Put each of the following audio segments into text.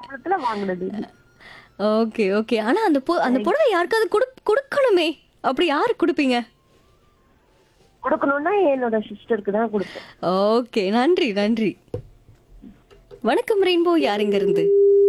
கோபுரத்துல வாங்கினது okay okay ஆனா அந்த பொ- அந்த புடவை யாருக்காவது கொடு கொடுக்கணுமே அப்படி யாருக்கு கொடுப்பீங்க கொடுக்கணும்னா என்னோட சிஸ்டருக்கு தான் கொடுப்பேன் ஓகே நன்றி நன்றி வணக்கம் ரெயின்போ யாருங்க இருந்து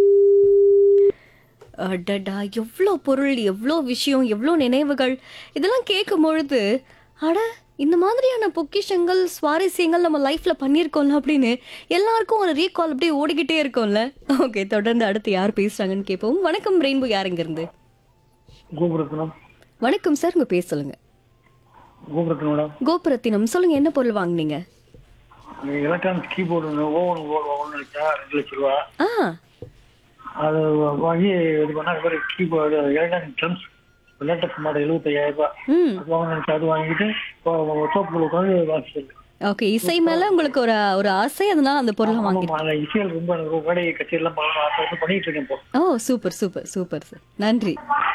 அடடா எவ்வளோ பொருள் எவ்வளோ விஷயம் எவ்வளோ நினைவுகள் இதெல்லாம் கேட்கும் பொழுது அட இந்த மாதிரியான பொக்கிஷங்கள் சுவாரஸ்யங்கள் நம்ம லைஃப்ல பண்ணியிருக்கோம்ல அப்படின்னு எல்லாருக்கும் ஒரு ரீகால் அப்படியே ஓடிக்கிட்டே இருக்கோம்ல ஓகே தொடர்ந்து அடுத்து யார் பேசுறாங்கன்னு கேட்போம் வணக்கம் ரெயின்போ யாருங்க இருந்து கோபுரத்தினம் வணக்கம் சார் உங்க பேர் சொல்லுங்க கோபுரத்தினோட கோபுரத்தினம் சொல்லுங்க என்ன பொருள் வாங்குனீங்க எலக்ட்ரானிக் கீபோர்டு ஓவன் போர்டு வாங்கணும்னு நினைச்சா ரெண்டு லட்ச ரூபா ஆ அது வாங்கி இது பண்ணா இது மாதிரி keyboard electronic drums latest model எழுபத்தையாயிரம் ரூபாய் ம் அது வாங்கணும்னு நினைச்சா அது வாங்கிட்டு சோப்பு உட்காந்து வாசிச்சது ஓகே இசை மேல உங்களுக்கு ஒரு ஒரு ஆசை அதனால அந்த பொருளை வாங்கி ஆமாம் அந்த இசையில் ரொம்ப எனக்கு வேலை கச்சேரியெல்லாம் பண்ணணும் ஆசை வந்து பண்ணிட்டு இருக்கேன் இப்போ ஓ சூப்பர் சூப்பர் சூப்பர் சார் நன்றி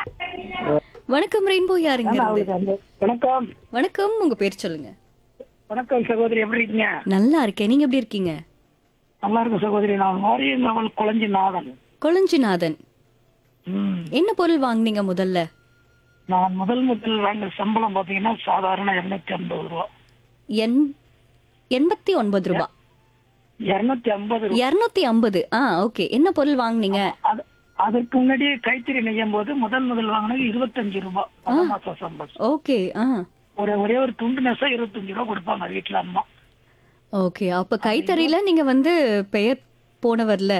வணக்கம் ரெயின்போ யாருங்க இருந்து வணக்கம் வணக்கம் உங்க பேர் சொல்லுங்க வணக்கம் சகோதரி எப்படி இருக்கீங்க நல்லா இருக்கேன் நீங்க எப்படி இருக்கீங்க நல்லா இருக்கும் சகோதரி நான் மாரியம்மன் குழஞ்சி நாதன் கொளஞ்சிநாதன் ம். என்ன பொருள் வாங்குனீங்க முதல்ல நான் முதல் முதல் வாங்கின சம்பளம் பாத்தீங்கன்னா சாதாரண இருநூத்தி ஐம்பது ரூபா எண் எண்பத்தி ஒன்பது ரூபாய் இருநூத்தி ஐம்பது ரூபா இருநூத்தி ஐம்பது ஆ ஓகே என்ன பொருள் வாங்குனீங்க அது- அதற்கு முன்னாடி கைத்தறி நெய்யும் போது முதல் முதல் வாங்கினது இருபத்தஞ்சு ரூபாய் பல மாசம் சம்பளம் ஓகே ஆ ஒரு ஒரே ஒரு துண்டு நெசா இருபத்தஞ்சு ரூபா கொடுப்பாங்க வீட்டுல அம்மா ஓகே அப்ப கைத்தறியில நீங்க வந்து பெயர் போனவர்ல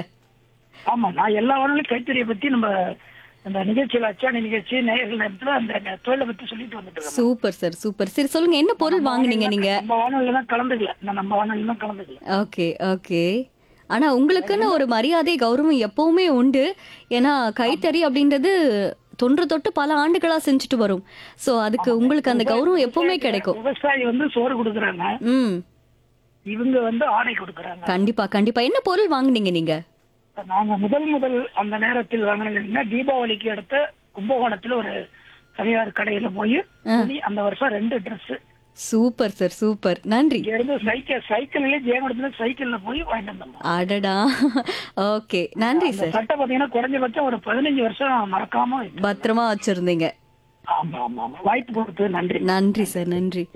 ஆமா நான் எல்லா வானொலியும் கைத்தறியை பத்தி நம்ம இந்த நிகழ்ச்சியில அச்சாணி நிகழ்ச்சி நேயர்கள் நேரத்துல அந்த தொழிலை பத்தி சொல்லிட்டு வந்துட்டு இருக்கோம் சூப்பர் சார் சூப்பர் சரி சொல்லுங்க என்ன பொருள் வாங்குனீங்க நீங்க நம்ம வானொலியில தான் கலந்துக்கல நான் நம்ம வானொலியில தான் கலந்துக்கல ஓகே ஓகே ஆனா உங்களுக்குன்னு ஒரு மரியாதை கௌரவம் எப்பவுமே உண்டு ஏன்னா கைத்தறி அப்படின்றது தொன்று தொட்டு பல ஆண்டுகளா செஞ்சுட்டு வரும் சோ அதுக்கு உங்களுக்கு அந்த கௌரவம் எப்பவுமே கிடைக்கும் விவசாயி வந்து சோறு கொடுக்குறாங்க ம் இவங்க வந்து ஆடை கொடுக்குறாங்க கண்டிப்பா கண்டிப்பா என்ன பொருள் வாங்குனீங்க நீங்க நாங்க முதல் முதல் அந்த நேரத்தில் வாங்கினதுன்னா தீபாவளிக்கு அடுத்த கும்பகோணத்துல ஒரு தனியார் கடையில போய் துணி அந்த வருஷம் ரெண்டு Dress சூப்பர் சார் சூப்பர் நன்றி இங்க இருந்து சைக்கிள் சைக்கிள்லயே ஜெயங்கொடத்துல சைக்கிள்ல போய் வாங்கிட்டு வந்தோம் அடடா ஓகே நன்றி அந்த சார் சட்டை பாத்தீங்கன்னா குறைஞ்சபட்சம் ஒரு பதினஞ்சு வருஷம் மறக்காம வைப்பேன். பத்திரமா வச்சிருந்தீங்க ஆமா ஆமா ஆமா வாய்ப்பு கொடுத்து நன்றி நன்றி சார் நன்றி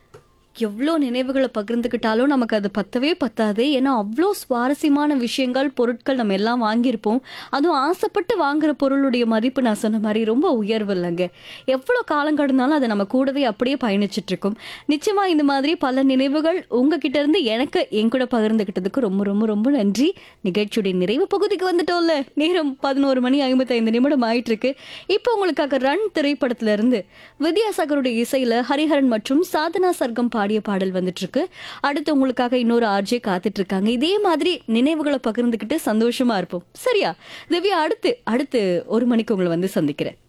எவ்வளோ நினைவுகளை பகிர்ந்துக்கிட்டாலும் நமக்கு அது பத்தவே பத்தாது ஏன்னா அவ்வளோ சுவாரஸ்யமான விஷயங்கள் பொருட்கள் நம்ம எல்லாம் வாங்கியிருப்போம் அதுவும் ஆசைப்பட்டு வாங்குற பொருளுடைய மதிப்பு நான் சொன்ன மாதிரி ரொம்ப உயர்வு இல்லைங்க எவ்வளோ காலம் கடந்தாலும் அது நம்ம கூடவே அப்படியே பயணிச்சுட்டு இருக்கும் நிச்சயமா இந்த மாதிரி பல நினைவுகள் உங்ககிட்ட இருந்து எனக்கு என் கூட பகிர்ந்துக்கிட்டதுக்கு ரொம்ப ரொம்ப ரொம்ப நன்றி நிகழ்ச்சியுடைய நிறைவு பகுதிக்கு வந்துட்டோம்ல நேரம் பதினோரு மணி ஐம்பத்தைந்து நிமிடம் ஆயிட்டு இருக்கு இப்போ உங்களுக்காக ரன் திரைப்படத்துல இருந்து வித்யாசாகருடைய இசையில ஹரிஹரன் மற்றும் சாதனா சர்க்கம் பாடிய பாடல் வந்துட்டு இருக்கு அடுத்து உங்களுக்காக இன்னொரு ஆர்ஜே காத்துட்டு இருக்காங்க இதே மாதிரி நினைவுகளை பகிர்ந்துக்கிட்டு சந்தோஷமா இருப்போம் சரியா திவ்யா அடுத்து அடுத்து ஒரு மணிக்கு உங்களை வந்து சந்திக்கிறேன்